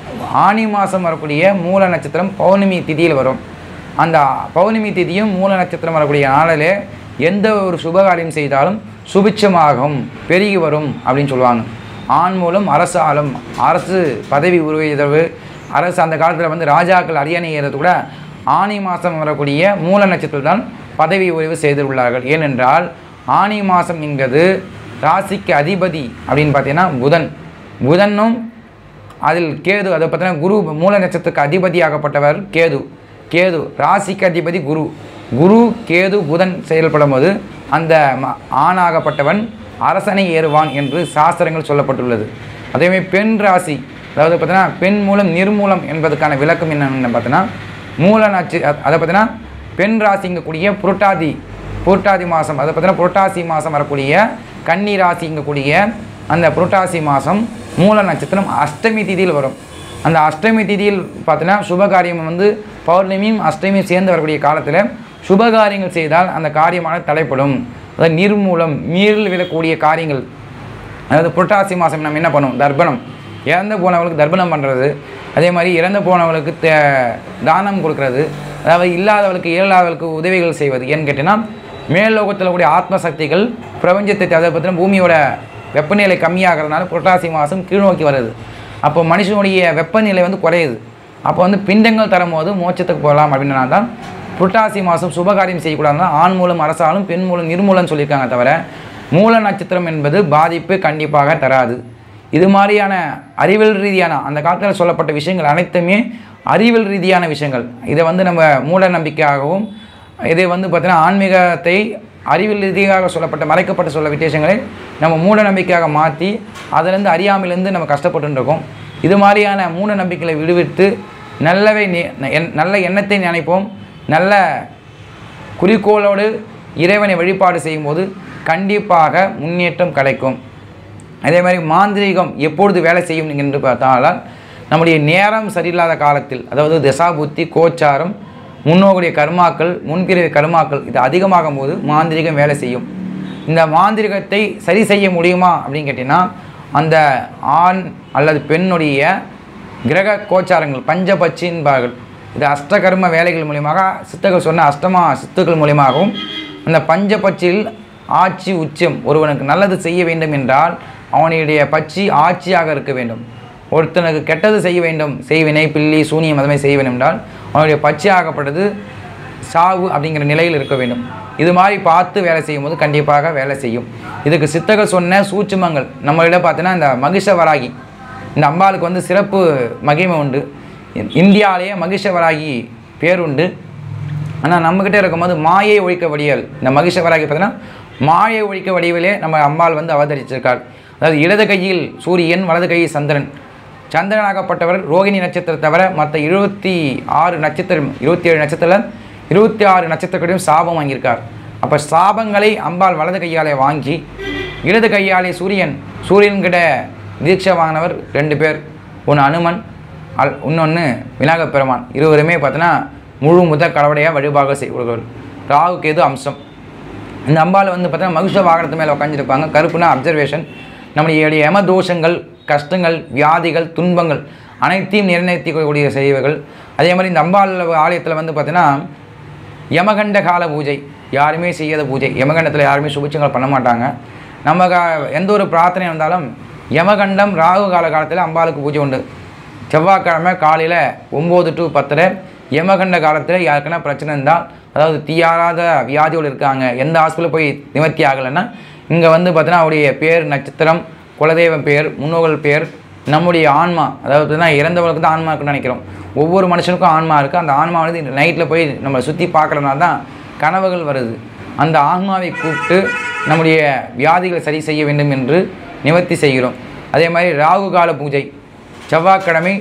ஆனி மாதம் வரக்கூடிய மூல நட்சத்திரம் பௌர்ணமி திதியில் வரும் அந்த பௌர்ணமி திதியும் மூல நட்சத்திரம் வரக்கூடிய நாளிலே எந்த ஒரு சுபகாரியம் செய்தாலும் சுபிட்சமாகும் பெருகி வரும் அப்படின்னு சொல்லுவாங்க ஆண் மூலம் அரசாலும் அரசு பதவி உருவாதவு அரசு அந்த காலத்தில் வந்து ராஜாக்கள் அரியணை ஏறது கூட ஆனி மாதம் வரக்கூடிய மூல நட்சத்திரம் தான் பதவி உயர்வு செய்துள்ளார்கள் ஏனென்றால் ஆனி மாதம் என்கிறது ராசிக்கு அதிபதி அப்படின்னு பார்த்தீங்கன்னா புதன் புதனும் அதில் கேது அதை பார்த்தீங்கன்னா குரு மூல நட்சத்திரத்துக்கு அதிபதியாகப்பட்டவர் கேது கேது ராசிக்கு அதிபதி குரு குரு கேது புதன் செயல்படும் போது அந்த ம- ஆணாகப்பட்டவன் அரசனை ஏறுவான் என்று சாஸ்திரங்கள் சொல்லப்பட்டுள்ளது அதேமாதிரி பெண் ராசி அதாவது பார்த்தீங்கன்னா பெண் மூலம் நிர்மூலம் என்பதற்கான விளக்கம் என்னன்னு பார்த்தீங்கன்னா மூல நட்ச அதை பார்த்தீங்கன்னா பெண் ராசிங்கக்கூடிய புரட்டாதி புரட்டாதி மாதம் அதை பார்த்தீங்கன்னா புரட்டாசி மாதம் வரக்கூடிய கன்னி ராசிங்கக்கூடிய அந்த புரட்டாசி மாதம் மூல நட்சத்திரம் அஷ்டமி திதியில் வரும் அந்த அஷ்டமி திதியில் பார்த்தீங்கன்னா சுபகாரியம் வந்து பௌர்ணமியும் அஷ்டமியும் சேர்ந்து வரக்கூடிய காலத்தில் சுபகாரியங்கள் செய்தால் அந்த காரியமானது தடைப்படும் அதாவது நிர்மூலம் மீறில் விழக்கூடிய காரியங்கள் அதாவது புரட்டாசி மாதம் நம்ம என்ன பண்ணுவோம் தர்ப்பணம் இறந்து போனவங்களுக்கு தர்ப்பணம் பண்ணுறது அதே மாதிரி இறந்து போனவங்களுக்கு தே தானம் கொடுக்கறது அதாவது இல்லாதவளுக்கு இயலாதவளுக்கு உதவிகள் செய்வது ஏன்னு கேட்டிங்கன்னா மேல் லோகத்தில் கூடிய ஆத்ம சக்திகள் பிரபஞ்சத்தை அதை பற்றின பூமியோட வெப்பநிலை கம்மியாகிறதுனால புரட்டாசி மாதம் கீழ்நோக்கி வருது அப்போ மனுஷனுடைய வெப்பநிலை வந்து குறையுது அப்போ வந்து பிண்டங்கள் தரும்போது மோட்சத்துக்கு போகலாம் அப்படின்னா தான் புரட்டாசி மாதம் சுபகாரியம் செய்யக்கூடாதுன்னா ஆண் மூலம் அரசாலும் பெண் மூலம் நிர்மூலம் சொல்லியிருக்காங்க தவிர மூல நட்சத்திரம் என்பது பாதிப்பு கண்டிப்பாக தராது இது மாதிரியான அறிவியல் ரீதியான அந்த காலத்தில் சொல்லப்பட்ட விஷயங்கள் அனைத்துமே அறிவியல் ரீதியான விஷயங்கள் இதை வந்து நம்ம மூட நம்பிக்கையாகவும் இதை வந்து பார்த்தீங்கன்னா ஆன்மீகத்தை அறிவியல் ரீதியாக சொல்லப்பட்ட மறைக்கப்பட்ட சொல்ல விசேஷங்களை நம்ம மூட நம்பிக்கையாக மாற்றி அதிலிருந்து அறியாமையிலேருந்து நம்ம கஷ்டப்பட்டு இருக்கோம் இது மாதிரியான மூட நம்பிக்கைகளை விடுவித்து நல்லவை நி- எண்- நல்ல எண்ணத்தை நினைப்போம் நல்ல குறிக்கோளோடு இறைவனை வழிபாடு செய்யும்போது கண்டிப்பாக முன்னேற்றம் கிடைக்கும் அதே மாதிரி மாந்திரீகம் எப்பொழுது வேலை செய்யும் என்று பார்த்தால் நம்முடைய நேரம் சரியில்லாத காலத்தில் அதாவது தசாபுத்தி கோச்சாரம் முன்னோருடைய கர்மாக்கள் முன்பிறவி கர்மாக்கள் இது அதிகமாகும் போது மாந்திரீகம் வேலை செய்யும் இந்த மாந்திரிகத்தை சரி செய்ய முடியுமா அப்படின்னு கேட்டிங்கன்னா அந்த ஆண் அல்லது பெண்ணுடைய கிரக கோச்சாரங்கள் பஞ்சபட்சின்பார்கள் இது அஷ்டகர்ம வேலைகள் மூலியமாக சித்தர்கள் சொன்ன அஷ்டமா சித்துக்கள் மூலியமாகவும் அந்த பஞ்ச பச்சில் ஆட்சி உச்சம் ஒருவனுக்கு நல்லது செய்ய வேண்டும் என்றால் அவனுடைய பச்சி ஆட்சியாக இருக்க வேண்டும் ஒருத்தனுக்கு கெட்டது செய்ய வேண்டும் செய்வினை பில்லி சூனியம் அது மாதிரி செய்ய வேண்டும் என்றால் அவனுடைய பச்சை ஆகப்பட்டது சாவு அப்படிங்கிற நிலையில் இருக்க வேண்டும் இது மாதிரி பார்த்து வேலை செய்யும்போது கண்டிப்பாக வேலை செய்யும் இதுக்கு சித்தர்கள் சொன்ன சூட்சுமங்கள் நம்மளிடம் பார்த்தீங்கன்னா இந்த மகிஷ வராகி இந்த அம்பாளுக்கு வந்து சிறப்பு மகிமை உண்டு இந்தியாவிலேயே மகிஷ வராகி பேருண்டு ஆனால் நம்மக்கிட்ட இருக்கும்போது மாயை ஒழிக்க வடிவல் இந்த மகிஷ வராகி பார்த்தீங்கன்னா மாயை ஒழிக்க வடிவிலே நம்ம அம்பாள் வந்து அவதரிச்சிருக்காள் அதாவது இடது கையில் சூரியன் வலது கையில் சந்திரன் சந்திரனாகப்பட்டவர் ரோகிணி நட்சத்திரம் தவிர மற்ற இருபத்தி ஆறு நட்சத்திரம் இருபத்தி ஏழு நட்சத்திரம் இருபத்தி ஆறு நட்சத்திரங்களையும் சாபம் வாங்கியிருக்கார் அப்போ சாபங்களை அம்பாள் வலது கையாலே வாங்கி இடது கையாலே சூரியன் சூரியன்கிட்ட தீட்சை வாங்கினவர் ரெண்டு பேர் ஒன்று அனுமன் அல் இன்னொன்று விநாயகப் பெருமான் இருவருமே பார்த்தீங்கன்னா முழு முதல் கடவுளையாக வழிபாக செய்வார்கள் ராகுக்கு எது அம்சம் இந்த அம்பாள் வந்து பார்த்தீங்கன்னா மகிஷ வாகனத்து மேலே உட்காந்துருப்பாங்க கருப்புனா அப்சர்வேஷன் நம்மளுடைய யம தோஷங்கள் கஷ்டங்கள் வியாதிகள் துன்பங்கள் அனைத்தையும் நிர்ணயிக்கக்கூடிய செய்வர்கள் அதே மாதிரி இந்த அம்பாள் ஆலயத்தில் வந்து பார்த்தீங்கன்னா யமகண்ட கால பூஜை யாருமே செய்யாத பூஜை யமகண்டத்தில் யாருமே சுபிச்சங்கள் பண்ண மாட்டாங்க நம்ம கா- எந்த ஒரு பிரார்த்தனை இருந்தாலும் யமகண்டம் ராகு கால காலத்தில் அம்பாளுக்கு பூஜை உண்டு செவ்வாய்க்கிழமை காலையில் ஒம்பது டு பத்தரை யமகண்ட காலத்தில் யாருக்குன்னா பிரச்சனை இருந்தால் அதாவது தீயாராத வியாதிகள் இருக்காங்க எந்த ஹாஸ்பிட்டல் போய் நிவர்த்தி ஆகலைன்னா இங்கே வந்து பார்த்தீங்கன்னா அவருடைய பேர் நட்சத்திரம் குலதெய்வம் பேர் முன்னோர்கள் பேர் நம்முடைய ஆன்மா அதாவது பார்த்தீங்கன்னா இறந்தவங்களுக்கு தான் ஆன்மா இருக்குன்னு நினைக்கிறோம் ஒவ்வொரு மனுஷனுக்கும் ஆன்மா இருக்குது அந்த ஆன்மா வந்து நைட்டில் போய் நம்மளை சுற்றி பார்க்குறதுனால தான் கனவுகள் வருது அந்த ஆன்மாவை கூப்பிட்டு நம்முடைய வியாதிகளை சரி செய்ய வேண்டும் என்று நிவர்த்தி செய்கிறோம் அதே மாதிரி ராகு கால பூஜை செவ்வாய்க்கிழமை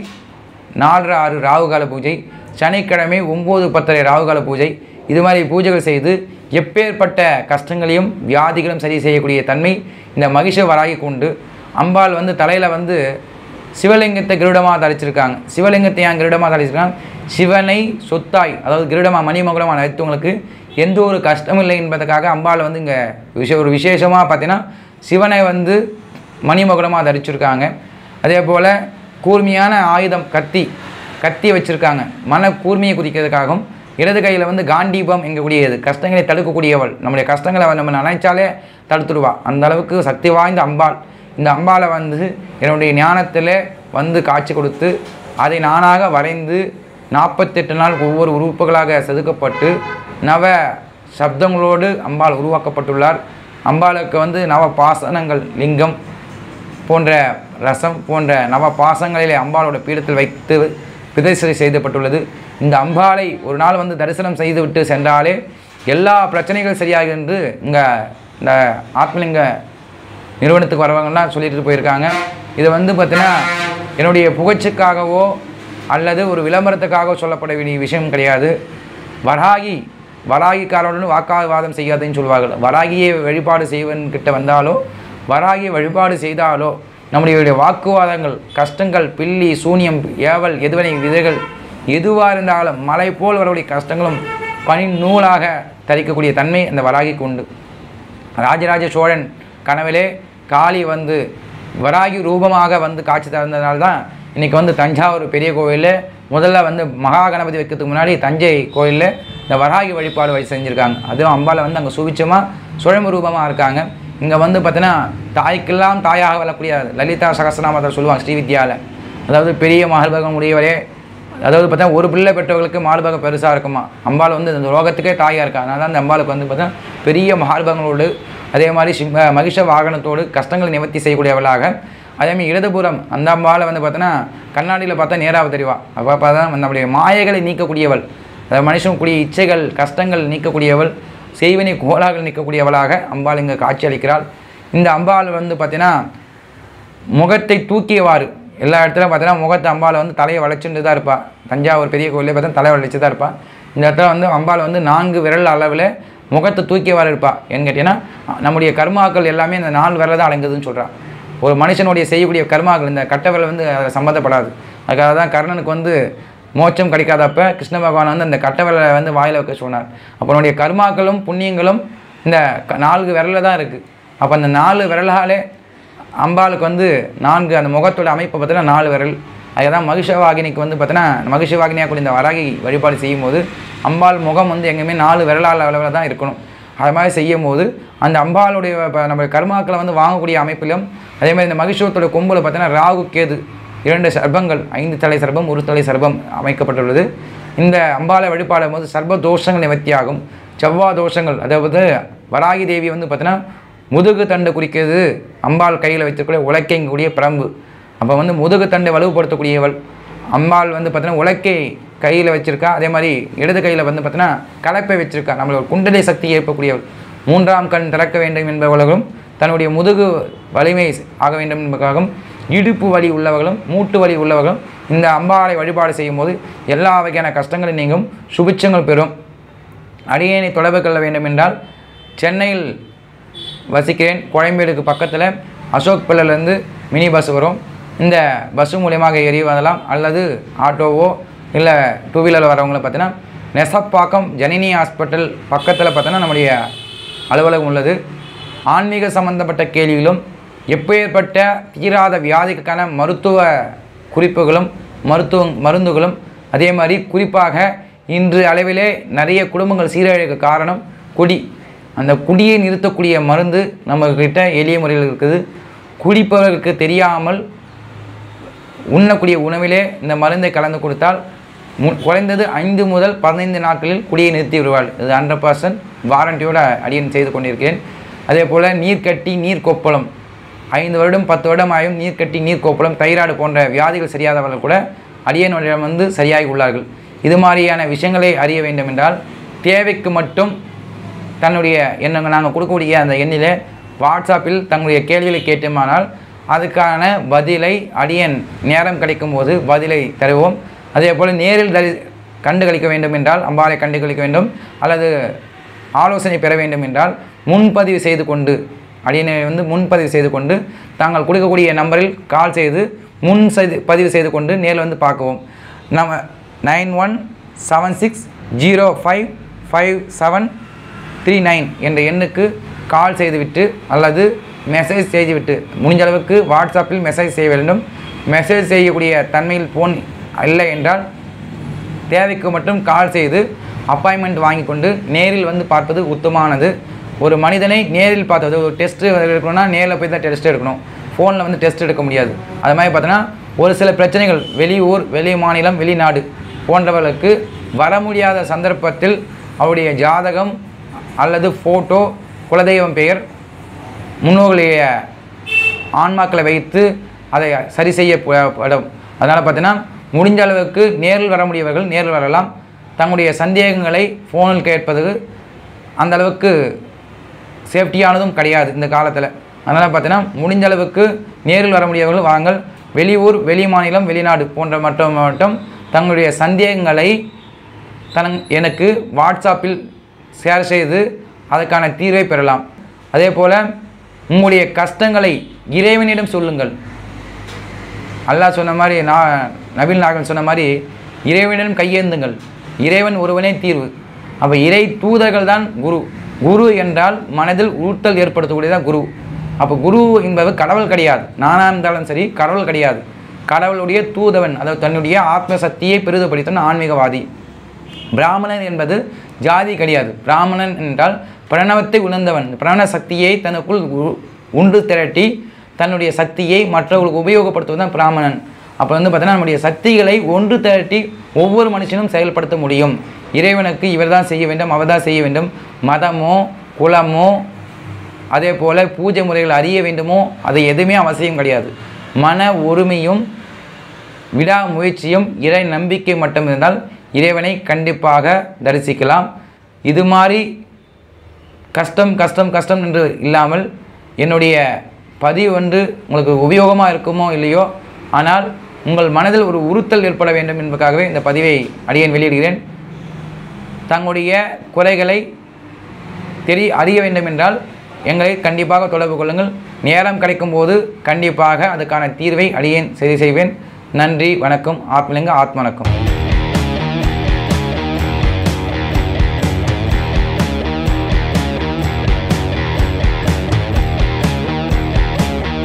நாலரை ஆறு ராகுகால பூஜை சனிக்கிழமை ஒம்பது பத்தரை ராகுகால பூஜை இது மாதிரி பூஜைகள் செய்து எப்பேற்பட்ட கஷ்டங்களையும் வியாதிகளும் சரி செய்யக்கூடிய தன்மை இந்த மகிஷ வராகி கொண்டு அம்பாள் வந்து தலையில் வந்து சிவலிங்கத்தை கிருடமாக தரிச்சிருக்காங்க சிவலிங்கத்தை ஏன் கிருடமாக தரிச்சிருக்காங்க சிவனை சொத்தாய் அதாவது கிருடமாக மணிமகுடமாக நினைத்தவங்களுக்கு எந்த ஒரு கஷ்டமும் இல்லை என்பதற்காக அம்பாள் வந்து இங்கே விஷ ஒரு விசேஷமாக பார்த்தீங்கன்னா சிவனை வந்து மணிமகுடமாக தரிச்சிருக்காங்க அதே போல் கூர்மையான ஆயுதம் கத்தி கத்தி வச்சுருக்காங்க மன கூர்மையை குறிக்கிறதுக்காகவும் இடது கையில் வந்து காண்டீபம் எங்கக்கூடியது கஷ்டங்களை தடுக்கக்கூடியவள் நம்முடைய கஷ்டங்களை அவ நம்ம நினைச்சாலே தடுத்துடுவா அந்த அளவுக்கு சக்தி வாய்ந்த அம்பாள் இந்த அம்பாளை வந்து என்னுடைய ஞானத்தில் வந்து காட்சி கொடுத்து அதை நானாக வரைந்து நாற்பத்தெட்டு நாள் ஒவ்வொரு உறுப்புகளாக செதுக்கப்பட்டு நவ சப்தங்களோடு அம்பாள் உருவாக்கப்பட்டுள்ளார் அம்பாளுக்கு வந்து நவ பாசனங்கள் லிங்கம் போன்ற ரசம் போன்ற நவ பாசங்களிலே அம்பாளோட பீடத்தில் வைத்து பிரதிஷ்டை செய்யப்பட்டுள்ளது இந்த அம்பாளை ஒரு நாள் வந்து தரிசனம் செய்துவிட்டு சென்றாலே எல்லா பிரச்சனைகளும் சரியாகும் என்று இங்கே இந்த ஆத்மலிங்க நிறுவனத்துக்கு வரவங்கலாம் சொல்லிட்டு போயிருக்காங்க இது வந்து பார்த்தீங்கன்னா என்னுடைய புகழ்ச்சிக்காகவோ அல்லது ஒரு விளம்பரத்துக்காக சொல்லப்பட வேண்டிய விஷயம் கிடையாது வராகி வராகிக்காரனுடன் வாக்காவாதம் செய்யாதுன்னு சொல்வார்கள் வராகியை வழிபாடு செய்வன் கிட்ட வந்தாலோ வராகியை வழிபாடு செய்தாலோ நம்முடைய வாக்குவாதங்கள் கஷ்டங்கள் பில்லி சூனியம் ஏவல் எதுவனை விதைகள் எதுவாக இருந்தாலும் மலை போல் வரக்கூடிய கஷ்டங்களும் பனி நூலாக தரிக்கக்கூடிய தன்மை அந்த வராகிக்கு உண்டு ராஜராஜ சோழன் கனவிலே காளி வந்து வராகி ரூபமாக வந்து காட்சி தந்ததுனால தான் இன்றைக்கி வந்து தஞ்சாவூர் பெரிய கோவிலில் முதல்ல வந்து மகா கணபதி வைக்கிறதுக்கு முன்னாடி தஞ்சை கோயிலில் இந்த வராகி வழிபாடு வழி செஞ்சுருக்காங்க அதுவும் அம்பாளை வந்து அங்கே சுவிச்சமாக சுழம்பு ரூபமாக இருக்காங்க இங்கே வந்து பார்த்தீங்கன்னா தாய்க்கெல்லாம் தாயாக வரக்கூடிய லலிதா சகசநாமத்தில் சொல்லுவாங்க ஸ்ரீவித்யாவில் அதாவது பெரிய மகள்பகம் உடையவரே அதாவது பார்த்தா ஒரு பிள்ளை பெற்றவர்களுக்கு மார்பகம் பெருசாக இருக்குமா அம்பாள் வந்து இந்த லோகத்துக்கே தாயாக இருக்கா அதனால தான் அந்த அம்பாளுக்கு வந்து பார்த்தா பெரிய மார்பகங்களோடு அதே மாதிரி சிம்ம மகிஷ வாகனத்தோடு கஷ்டங்களை நிவர்த்தி செய்யக்கூடியவளாக அதேமாதிரி இடதுபுறம் அந்த அம்பாளை வந்து பார்த்தோன்னா கண்ணாடியில் பார்த்தா நேராக தெரிவா அப்போ பார்த்தா நம்முடைய மாயைகளை நீக்கக்கூடியவள் அதாவது மனுஷன் கூடிய இச்சைகள் கஷ்டங்கள் நீக்கக்கூடியவள் செய்வினை கோலாக நீக்கக்கூடியவளாக அம்பாள் இங்கே காட்சி அளிக்கிறாள் இந்த அம்பாள் வந்து பார்த்தீங்கன்னா முகத்தை தூக்கியவாறு எல்லா இடத்துலையும் பார்த்தீங்கன்னா முகத்தை அம்பாள் வந்து தலையை வளைச்சுட்டு தான் இருப்பாள் தஞ்சாவூர் பெரிய கோயிலே பார்த்தா தலையை வளைச்சு தான் இருப்பாள் இந்த இடத்துல வந்து அம்பாள் வந்து நான்கு விரல் அளவில் முகத்தை தூக்கியவாறு இருப்பாள் ஏன்னு கேட்டிங்கன்னா நம்முடைய கர்மாக்கள் எல்லாமே இந்த நாலு விரல தான் அடங்குதுன்னு சொல்கிறான் ஒரு மனுஷனுடைய செய்யக்கூடிய கர்மாக்கள் இந்த கட்ட விரல் வந்து அதில் சம்மந்தப்படாது அதுக்காக தான் கர்ணனுக்கு வந்து மோட்சம் கிடைக்காதப்ப கிருஷ்ண பகவான் வந்து அந்த கட்ட விரலை வந்து வாயில் வைக்க சொன்னார் அப்போ நம்முடைய கர்மாக்களும் புண்ணியங்களும் இந்த க- நான்கு விரலில் தான் இருக்குது அப்போ அந்த நாலு விரலாலே அம்பாளுக்கு வந்து நான்கு அந்த முகத்தோட அமைப்பை பார்த்தீங்கன்னா நாலு விரல் அதுதான் மகிஷவாகினிக்கு வந்து பார்த்தீங்கன்னா மகிஷவாகினியாக கூட இந்த வராகி வழிபாடு செய்யும்போது அம்பாள் முகம் வந்து எங்கேயுமே நாலு விரலால் அளவில் தான் இருக்கணும் அது மாதிரி செய்யும் போது அந்த அம்பாளுடைய இப்போ நம்ம கர்மாக்களை வந்து வாங்கக்கூடிய அமைப்பிலும் அதே மாதிரி இந்த மகிஷோத்தோட கொம்பில் பார்த்தீங்கன்னா ராகு கேது இரண்டு சர்பங்கள் ஐந்து தலை சர்பம் ஒரு தலை சர்பம் அமைக்கப்பட்டுள்ளது இந்த அம்பாளை வழிபாடும் போது சர்ப தோஷங்கள் நிவர்த்தியாகும் செவ்வாய் தோஷங்கள் அதாவது வராகி தேவி வந்து பார்த்தீங்கன்னா முதுகு தண்டு குறிக்கிறது அம்பாள் கையில் வச்சிருக்கக்கூடிய உலக்கைங்கக்கூடிய பிரம்பு அப்போ வந்து முதுகு தண்டை வலுவுபடுத்தக்கூடியவள் அம்பாள் வந்து பார்த்தீங்கன்னா உலக்கை கையில் வச்சிருக்கா அதே மாதிரி இடது கையில் வந்து பார்த்தீங்கன்னா கலப்பை வச்சிருக்கா நம்மளோட குண்டலை சக்தியை ஏற்பக்கூடியவள் மூன்றாம் கண் திறக்க வேண்டும் என்பவர்களும் தன்னுடைய முதுகு வலிமை ஆக வேண்டும் என்பதற்காகவும் இடுப்பு வலி உள்ளவர்களும் மூட்டு வலி உள்ளவர்களும் இந்த அம்பாளை வழிபாடு செய்யும் போது எல்லா வகையான கஷ்டங்களும் நீங்கும் சுபிட்சங்கள் பெறும் அடியேனை தொடர்பு கொள்ள வேண்டும் என்றால் சென்னையில் வசிக்கிறேன் கோயம்பேடுக்கு பக்கத்தில் அசோக் பிள்ளைலேருந்து மினி பஸ் வரும் இந்த பஸ்ஸு மூலியமாக ஏறி வரலாம் அல்லது ஆட்டோவோ இல்லை டூ வீலரில் வரவங்கள பார்த்தீங்கன்னா நெசப்பாக்கம் ஜனனி ஹாஸ்பிட்டல் பக்கத்தில் பார்த்தீங்கன்னா நம்முடைய அலுவலகம் உள்ளது ஆன்மீக சம்பந்தப்பட்ட கேள்விகளும் எப்பேற்பட்ட தீராத வியாதிக்கான மருத்துவ குறிப்புகளும் மருத்துவ மருந்துகளும் அதே மாதிரி குறிப்பாக இன்று அளவிலே நிறைய குடும்பங்கள் சீரழிக்க காரணம் குடி அந்த குடியை நிறுத்தக்கூடிய மருந்து நம்மக்கிட்ட எளிய முறையில் இருக்குது குடிப்பவர்களுக்கு தெரியாமல் உண்ணக்கூடிய உணவிலே இந்த மருந்தை கலந்து கொடுத்தால் மு குறைந்தது ஐந்து முதல் பதினைந்து நாட்களில் குடியை நிறுத்தி விடுவாள் இது ஹண்ட்ரட் பர்சன்ட் வாரண்டியோட அடியன் செய்து கொண்டிருக்கிறேன் அதே போல் நீர்க்கட்டி நீர் கொப்பளம் ஐந்து வருடம் பத்து வருடம் ஆயும் நீர்க்கட்டி நீர் கொப்பளம் தைராய்டு போன்ற வியாதிகள் சரியாதவர்கள் கூட அடியனுடன் வந்து சரியாகி உள்ளார்கள் இது மாதிரியான விஷயங்களை அறிய வேண்டும் என்றால் தேவைக்கு மட்டும் தன்னுடைய எண்ணங்க நாங்கள் கொடுக்கக்கூடிய அந்த எண்ணில் வாட்ஸ்அப்பில் தங்களுடைய கேள்விகளை கேட்டோமானால் அதுக்கான பதிலை அடியன் நேரம் கிடைக்கும் போது பதிலை தருவோம் அதே போல் நேரில் தரி கண்டு கழிக்க வேண்டும் என்றால் அம்பாலை கண்டு கழிக்க வேண்டும் அல்லது ஆலோசனை பெற வேண்டும் என்றால் முன்பதிவு செய்து கொண்டு அடியனை வந்து முன்பதிவு செய்து கொண்டு தாங்கள் கொடுக்கக்கூடிய நம்பரில் கால் செய்து முன் செய்து பதிவு செய்து கொண்டு நேரில் வந்து பார்க்கவும் நம்ம nine one seven six zero five five seven three nine என்ற எண்ணுக்கு கால் செய்துவிட்டு அல்லது மெசேஜ் செய்துவிட்டு முடிஞ்ச அளவுக்கு வாட்ஸ்அப்பில் மெசேஜ் செய்ய வேண்டும் மெசேஜ் செய்யக்கூடிய தன்மையில் ஃபோன் இல்லை என்றால் தேவைக்கு மட்டும் கால் செய்து அப்பாயின்மெண்ட் வாங்கி கொண்டு நேரில் வந்து பார்ப்பது உத்தமானது ஒரு மனிதனை நேரில் பார்த்தது ஒரு டெஸ்ட் எடுக்கணும்னா நேரில் போய் தான் டெஸ்ட் எடுக்கணும் ஃபோனில் வந்து டெஸ்ட் எடுக்க முடியாது அது மாதிரி பார்த்தோன்னா ஒரு சில பிரச்சனைகள் வெளியூர் வெளி மாநிலம் வெளிநாடு போன்றவர்களுக்கு வர முடியாத சந்தர்ப்பத்தில் அவருடைய ஜாதகம் அல்லது ஃபோட்டோ குலதெய்வம் பெயர் முன்னோர்களுடைய ஆன்மாக்களை வைத்து அதை சரி செய்யப்படும் அதனால் பார்த்தீங்கன்னா முடிஞ்ச அளவுக்கு நேரில் வர முடியவர்கள் நேரில் வரலாம் தங்களுடைய சந்தேகங்களை ஃபோனில் கேட்பது அந்த அளவுக்கு சேஃப்டியானதும் கிடையாது இந்த காலத்தில் அதனால் பார்த்தீங்கன்னா முடிஞ்ச அளவுக்கு நேரில் வர முடியவர்கள் வாங்கள் வெளியூர் வெளி மாநிலம் வெளிநாடு போன்ற மட்டும் மட்டும் தங்களுடைய சந்தேகங்களை தன் எனக்கு வாட்ஸ்அப்பில் ஷேர் செய்து அதற்கான தீர்வை பெறலாம் அதே போல் உங்களுடைய கஷ்டங்களை இறைவனிடம் சொல்லுங்கள் அல்லாஹ் சொன்ன மாதிரி நான் நபில் நாகன் சொன்ன மாதிரி இறைவனிடம் கையேந்துங்கள் இறைவன் ஒருவனே தீர்வு அப்போ இறை தூதர்கள் தான் குரு குரு என்றால் மனதில் உறுத்தல் ஏற்படுத்தக்கூடியதான் குரு அப்போ குரு என்பவர் கடவுள் கிடையாது நானாக இருந்தாலும் சரி கடவுள் கிடையாது கடவுளுடைய தூதவன் அதாவது தன்னுடைய ஆத்ம சக்தியை பெரிதுபடுத்தவன் ஆன்மீகவாதி பிராமணன் என்பது ஜாதி கிடையாது பிராமணன் என்றால் பிரணவத்தை உணர்ந்தவன் பிரணவ சக்தியை தனக்குள் உ- உண்டு திரட்டி தன்னுடைய சக்தியை மற்றவர்களுக்கு உபயோகப்படுத்துவது தான் பிராமணன் அப்போ வந்து பார்த்தீங்கன்னா நம்முடைய சக்திகளை ஒன்று திரட்டி ஒவ்வொரு மனுஷனும் செயல்படுத்த முடியும் இறைவனுக்கு இவர் தான் செய்ய வேண்டும் அவர் தான் செய்ய வேண்டும் மதமோ குலமோ அதே போல் பூஜை முறைகள் அறிய வேண்டுமோ அது எதுவுமே அவசியம் கிடையாது மன ஒருமையும் விடாமுயற்சியும் இறை நம்பிக்கை மட்டும் இருந்தால் இறைவனை கண்டிப்பாக தரிசிக்கலாம் இது மாதிரி கஷ்டம் கஷ்டம் கஷ்டம் என்று இல்லாமல் என்னுடைய பதிவு வந்து உங்களுக்கு உபயோகமாக இருக்குமோ இல்லையோ ஆனால் உங்கள் மனதில் ஒரு உறுத்தல் ஏற்பட வேண்டும் என்பதற்காகவே இந்த பதிவை அடியேன் வெளியிடுகிறேன் தங்களுடைய குறைகளை தெரிய அறிய வேண்டும் என்றால் எங்களை கண்டிப்பாக தொடர்பு கொள்ளுங்கள் நேரம் கிடைக்கும் போது கண்டிப்பாக அதுக்கான தீர்வை அடியேன் சரி செய்வேன் நன்றி வணக்கம் ஆத்மலிங்க ஆத்ம வணக்கம்